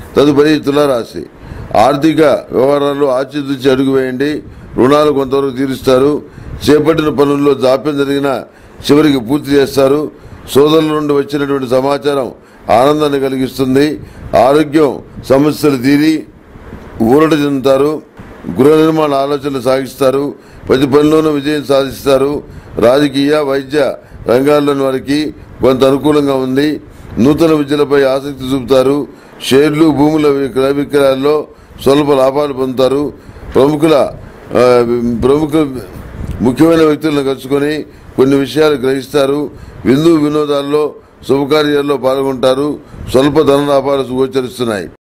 తదుపరి తులారాశి ఆర్థిక వ్యవహారాల్లో ఆచితూచి అడుగు వేయండి రుణాలు కొంతవరకు తీరుస్తారు చేపట్టిన పనుల్లో జాప్యం జరిగిన చివరికి పూర్తి చేస్తారు సోదరుల నుండి వచ్చినటువంటి సమాచారం ఆనందాన్ని కలిగిస్తుంది ఆరోగ్యం సమస్యలు తీరి ఊరట చెందుతారు గృహ నిర్మాణ ఆలోచనలు సాగిస్తారు ప్రతి పనిలోనూ విజయం సాధిస్తారు రాజకీయ వైద్య రంగాల్లోని వారికి కొంత అనుకూలంగా ఉంది నూతన విద్యలపై ఆసక్తి చూపుతారు షేర్లు భూముల క్రయ విక్రయాల్లో స్వల్ప లాభాలు పొందుతారు ప్రముఖుల ఆ, ప్రముఖ ముఖ్యమైన వ్యక్తులను కలుసుకొని కొన్ని విషయాలు గ్రహిస్తారు విందు వినోదాల్లో శుభకార్యాల్లో పాల్గొంటారు స్వల్ప ధన లాభాలు గోచరిస్తున్నాయి